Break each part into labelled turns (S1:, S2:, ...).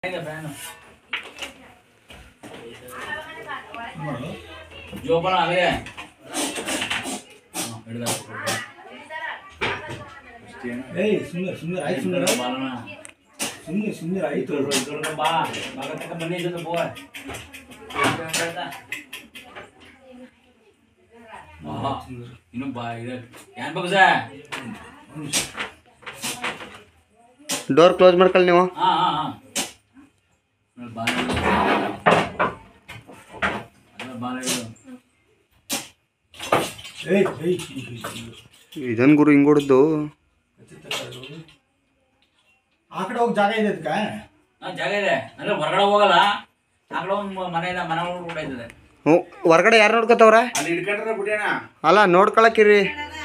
S1: ಜೋಪಾನ ಆಗಲೇ
S2: ಏಯ್ ಸುಮ್ಮನೆ ಸುಮ್ಮನೆ ಆಯ್ತು ಸುಮ್ಮನೆ ಸುಮ್ಮನೆ ಸುಮ್ಮನೆ ಆಯ್ತು
S1: ಬಾ ಮಗ ಬನ್ನಿ ಜೊತೆ ಪೋ ಇನ್ನು ಬಾ ಇದೆ ಏನ್ ಬೇಕು ಸರ್
S3: ಡೋರ್ ಕ್ಲೋಸ್ ಮಾಡ್ಕೊಳ್ಳಿ ನೀವು
S1: ಹಾ ಹಾ ಹಾ ನೋಡಿ, ಬಾಲ ಹಿಡಿದು. ಅಲ್ಲ, ಬಾಲ ಹಿಡಿದು.
S2: ಏಯ್ ಏಯ್
S3: ಇದನ್ ಗುರು ಹಿಂಗ್ ಹೊಡ್ದು
S2: ಆ ಕಡೆ ಹೋಗಿ ಜಾಗ ಇದೆ ಅದಕ್ಕೆ
S1: ಹಾ, ಜಾಗ ಇದೆ ಅಂದ್ರೆ ಹೊರಗಡೆ ಹೋಗಲ್ಲ ಆ ಕಡೆ ಒಂದು ಮನೆ ಇದೆ ಮನೆ ಒಳಗೆ ಕೂಡ ಇರ್ತದೆ
S3: ಹ್ಞೂ ಹೊರ್ಗಡೆ ಯಾರು ನೋಡ್ಕೋತವ್ರ
S4: ಅಲ್ಲಿ ಹಿಡ್ಕೊಂಡ್ರೆ ಬಿಡ್ಯಾಣ
S3: ಅಲ್ಲ ನೋಡ್ಕೊಳಕಿರಿ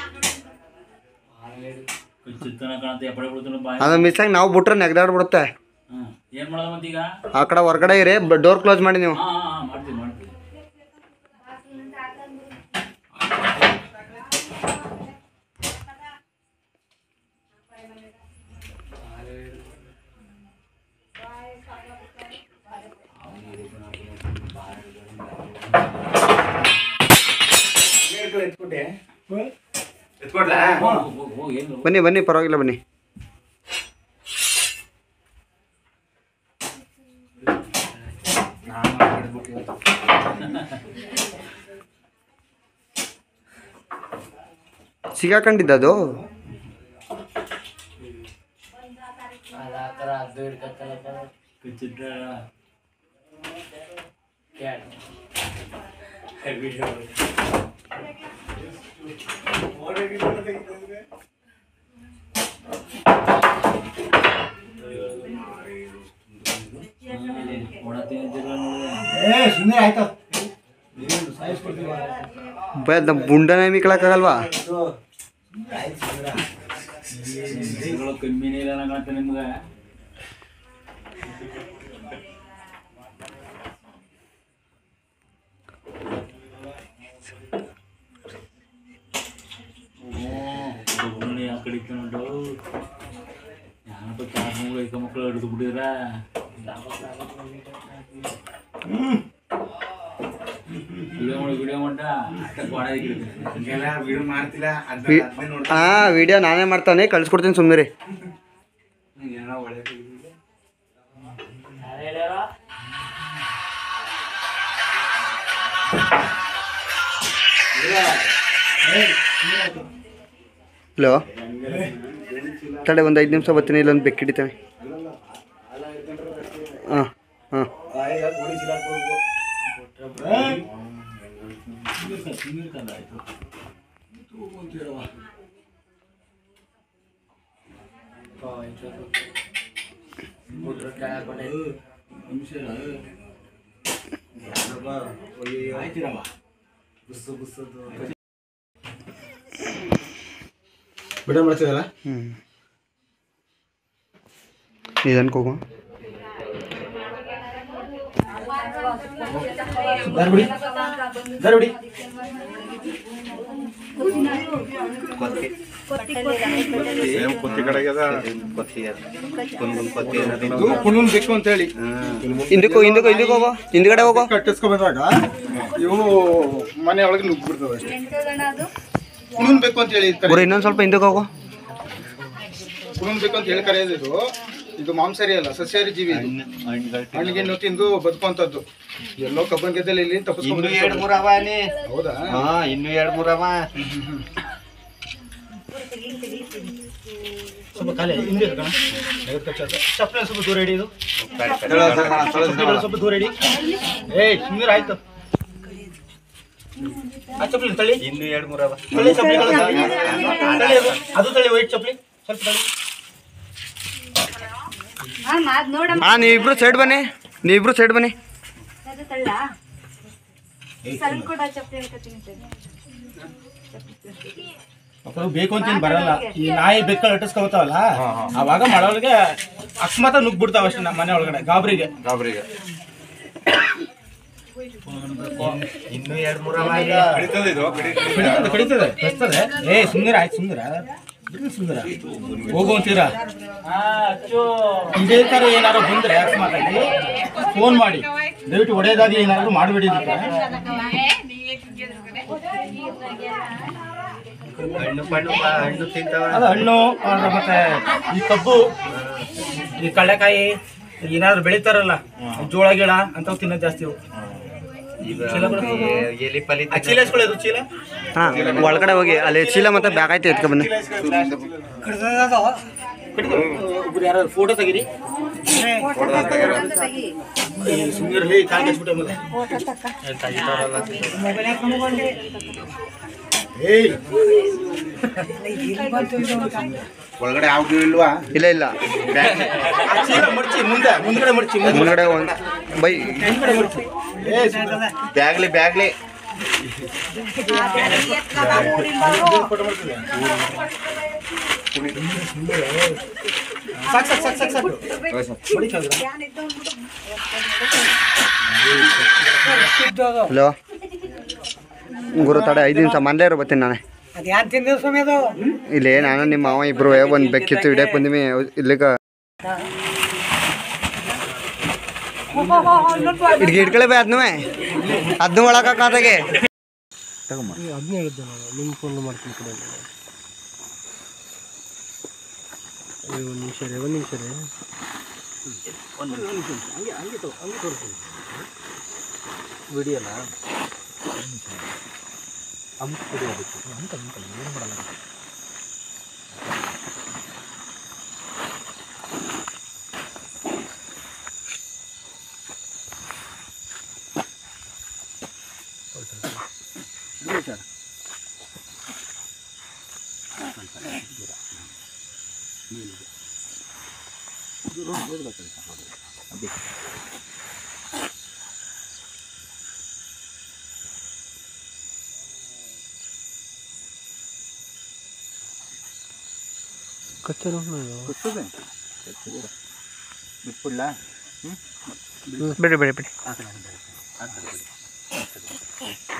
S1: ಚಿತ್ತನ ಕಾಣತ್ತೆ ಎಪ್ಪಡೆ ಬಿಡ್ತಾನೆ ಬಾಯ್
S3: ಅದು ಮಿಸ್ ಆಗಿ ನಾವು ಬಿಟ್ರೆ ನೆಗ್ದಾಡ್ಬಿಡುತ್ತೆ
S1: ಹ್ಮ್ ಏನ್ ಮಾಡೋದು ಮತ್ತೀಗ
S3: ಆ ಕಡೆ ಹೊರ್ಗಡೆ ಇರಿ ಡೋರ್ ಕ್ಲೋಸ್ ಮಾಡಿ ನೀವು
S1: ಹಾ ಹಾ ಹಾ ಮಾಡ್ತೀವಿ ಮಾಡ್ತೀವಿ
S4: ಎತ್ಕೊಟ್ಟೆ ಎತ್ಕೊಡ್ಲಾ
S1: ಹೋಗ್, ಹೋಗ್, ಹೋಗ್, ಏನು
S3: ಬನ್ನಿ ಬನ್ನಿ ಪರವಾಗಿಲ್ಲ ಬನ್ನಿ ಸಿಗಾಕೊಂಡಿದ್ದ ಅದು
S1: ಕಚ್ಚಿಟ್ರ ಓಡತ್ತೀನಿ ಅಂತಿಲ್ಲ ನೋಡಿದೆ
S2: ಏ ಸುಮ್ಮನೆ ಆಯ್ತು ಏನು ಸಾಯಿಸ್ಕೊಡ್ತೀವ
S3: ಬ ನಮ್ಮ ಬುಂಡನ ಮಿಕ್ಳಕ್ಕಾಗಲ್ವಾ
S1: ಇದ್ರೊಳಗೆ ಕಮ್ಮಿನೇ ಇಲ್ಲ ಕಾಣತ್ತೆ ನಿಮ್ಗೆ ಆ ಕಡೆ ಇಟ್ಕೊಂಡು ಯಾನಪ್ಪ ಕ್ಯಾಬ್ ಐಕ ಮಕ್ಕಳು ಹಿಡಿದು ಬಿಟ್ಟಿದ್ರ ವಿಡಿಯೋ ಮಾಡಿ ವಿಡಿಯೋ ಮಾಡ
S4: ಹಂಗೆಲ್ಲ ಬಿಡು ಮಾಡ್ತಿಲ್ಲ ಅದ್ನ
S3: ವಿ-
S4: ಅದ್ನೇ ನೋಡ್ತಾ
S3: ಹಾ ವಿಡಿಯೋ ನಾನೇ ಮಾಡ್ತಾನೆ ಕಳ್ಸ್ಕೊಡ್ತೀನಿ ಸುಮ್ಮನೆ
S4: ಏನೋ ಒಳ್ಳೆ
S3: ಹಲೋ ತಡೆ ಒಂದು ಐದು ನಿಮಿಷ ಬರ್ತೀನಿ ಇಲ್ಲೊಂದು ಬೆಕ್ಕಿಡಿತಾನೆ ಹಾಂ ಹಾಂ
S2: ಬಿಡ ಮಾಡ್ತಿದಲ್ಲ
S3: ಹ್ಞೂ ನಿಧಾನಕ್ಕೆ ಹೋಗು
S2: ದಾರ ಬಿಡಿ ದಾರ ಬಿಡಿ ಕುಣುನ್ ಬೇಕು ಅಂತ ಹೇಳಿ
S3: ಹಿಂದಕ್ಕೆ ಹೋಗು ಹಿಂದಕ್ಕೆ ಹಿಂದಕ್ಕೆ ಹೋಗು ಹಿಂದ್ಗಡೆ ಹೋಗು
S2: ಕಟ್ಟಿಸ್ಕೊ ಬಂದಾಗ ಇವು ಮನೆ ಒಳಗೆ ನುಗ್ಗಿಬಿಡ್ತವೆ ಅಷ್ಟೇ ಕುಣುನ್ ಬೇಕು ಅಂತ ಹೇಳಿ
S3: ಗುರು ಇನ್ನೊಂದು ಸ್ವಲ್ಪ ಹಿಂದಕ್ಕೆ ಹೋಗು
S2: ಕುಣುನ್ ಬೇಕು ಅಂತ ಹೇಳಿ ಕರೆಯೋದು ಇದು ಇದು ಮಾಂಸಾಹಾರಿ ಅಲ್ಲ ಸಸ್ಯಾಹಾರಿ ಜೀವಿ ಇದು ಹಣ್ಣಿಗೆ ತಿಂದು ಬದುಕುವಂಥದ್ದು ಎಲ್ಲೋ ಕಬ್ಬನ್ ಗೆದ್ದಲ್ಲಿ ಇಲ್ಲಿ ತಪ್ಪಿಸ್ಕೊಂಡು
S5: ಎರಡು ಮೂರು ಅವ ಅಲ್ಲಿ
S2: ಹೌದಾ
S5: ಹಾ ಇನ್ನು ಎರಡು ಮೂರು ಅವ
S2: ಸ್ವಲ್ಪ ಖಾಲಿ ಹಿಂದೆ ಇರು ಕಣ. ಐವತ್ತು ಕಚ್ಚ ಆಯ್ತು. ಚಪ್ಪಲಿ ಸ್ವಲ್ಪ ದೂರ ಇಡಿ ಇದು ಚಪ್ಪಲಿಗಳು ಸ್ವಲ್ಪ ದೂರ ಇಡಿ ಏಯ್ ಸುಮ್ಮನೆ ಆಯ್ತು ಆ ಚಪ್ಪಲಿ ತಳಿ
S5: ಇನ್ನು ಎರಡು ಮೂರು ಅವ
S2: ತಳಿ ಚಪ್ಪಲಿಗಳು ತಳಿ. ತಳಿ ಅದು. ಅದು ತಳಿ ವೈಟ್ ಚಪ್ಪಲಿ ಸ್ವಲ್ಪ ತಳಿ
S3: ಹಾಂ ನೀವಿಬ್ರು ಸೈಡ್ ಬನ್ನಿ ನೀವಿಬ್ರು ಸೈಡ್ ಬನ್ನಿ
S6: ಸ್ವಲ್ಪ ಕೂಡ ಚಪ್ಪಲಿ ಹೇಳ್ಕೊತೀನಿ
S2: ಮಕ್ಕಳು ಬೇಕು ಅಂತ ಏನ್ ಬರಲ್ಲ ಈ ನಾಯಿ ಬೆಕ್ಕಳು ಅಟ್ಟಿಸ್ಕೊತಾವಲ್ಲ ಅವಾಗ ಮಳೊಳಗೆ ಅಕಸ್ಮಾತ್ ನುಗ್ಬಿಡ್ತಾವ ಅಷ್ಟೇ ನಮ್ಮ ಮನೆ ಒಳಗಡೆ ಗಾಬರಿಗೆ
S5: ಗಾಬರಿಗೆ ಇನ್ನು ಎರಡು ಮೂರವ
S4: ಕಡಿತದ ಇದು ಕಡಿ
S2: ಕಡಿತದೆ ಕಡಿತದೆ ಏ ಸುಂದರ ಆಯ್ತು ಸುಂದರ ಸುಂದರ ಹೋಗು ಅಂತೀರಾ ಇದೇ ಥರ ಏನಾದ್ರು ಬಂದರೆ ಅಕಸ್ಮಾತ್ ಆಗಿ ಫೋನ್ ಮಾಡಿ ದಯವಿಟ್ಟು ಒಡೆಯದಾಗಿ ಏನಾದರೂ ಮಾಡಬೇಡಿ
S5: ಹಣ್ಣು ಪಣ್ಣು ಬಾ- ಹಣ್ಣು ತಿಂತಾವ
S2: ಅದು ಹಣ್ಣು ಆದ್ರೆ ಮತ್ತೆ ಈ ಕಬ್ಬು ಈ ಕಡಲೆಕಾಯಿ ಏನಾದ್ರು ಬೆಳಿತಾರಲ್ಲ ಜೋಳ ಗಿಡ ಅಂತವ್ ತಿನ್ನೋದು ಜಾಸ್ತಿ ಇವು.
S5: ಈಗ ಎ- ಎಲಿ ಪಲಿ
S2: ಆ ಚೀಲ ಎಸ್ಕೊಳ್ಳೋದು ಚೀಲ
S3: ಹಾಂ ಒಳಗಡೆ ಹೋಗಿ ಅಲ್ಲಿ ಚೀಲ ಮತ್ತು ಬ್ಯಾಗ್ ಐತೆ ಎತ್ಕೊ ಬನ್ನಿ
S2: ಒಬ್ರು ಯಾರು ಫೋಟೋ ತೆಗೀರಿ ಸುಮ್ಮನೆ ಕಾಲ್ ಕೆಚ್ಬಿಟ್ಟೆ ಮೇಲೆ ಏಯ್
S4: ಒಳಗಡೆ ಯಾವ್ದು ಇಲ್ವಾ
S3: ಇಲ್ಲ ಇಲ್ಲ
S2: ಆ ಚೀಲ ಮಡ್ಚಿ ಮುಂದೆ ಮುಂದ್ಗಡೆ ಮಡ್ಚಿ ಮುಂದೆ
S3: ಮುಂದ್ಗಡೆ ಒಂದು ಬೈ
S2: ಹಿಂದ್ಗಡೆ ಮಡ್ಚಿ ಏ ಸುಮ್ನೆ.
S5: ಬ್ಯಾಗ್ಲಿ ಬ್ಯಾಗ್ಲಿ
S2: ಫೋಟೋ ಮಾಡ್ತಿದ್ದೆ ಸಾಕು ಸಾಕು ಸಾಕು ಸಾಕು ಸಾಕು ಮಡಿಕಾದ್ರೆ
S3: ಹಲೋ ಗುರು ತಡೆ ಐದು ನಿಮಿಷ ಮನೇಲೇ ಇರೋ ಬರ್ತೀನಿ ನಾನೇ
S7: ಅದ್ಯಾನ್ ತಿಂದಿವ್ ಸ್ವಾಮಿ ಅದು
S3: ಇಲ್ಲೇ ನಾನು ನಿಮ್ಮ ಮಾವ ಇಬ್ರು ಒಂದು ಬೆಕ್ಕಿತ್ತು ಹಿಡಿಯಕ್ಕೆ ಬಂದಿವಿ ಇಲ್ಲಿಗ ಇಡ್ಗೆ ಹಿಡ್ಕೊಳ್ಳೇ ಬೇ ಅದನ್ನೂ ಅದನ್ನೂ ಒಳಗಾಕಾದಾಗೆ
S7: ಅದನ್ನೇ ಹೇಳಿದ್ದೆ ನಾನು ನಿಮ್ಗೆ ಫೋನ್ ಮಾಡ್ತೀನಿ ಕಡೆ ಒಂದು ನಿಮಿಷ ರೀ ಒಂದು ನಿಮಿಷ ರೀ ವಿಡಿಯೋನ ಕಚ್ಚರ
S4: ಬಿಟ್ಬಿಡ್ಲಾ
S3: ಬಿಡಿ ಬಿಡಿ ಬಿಡಿ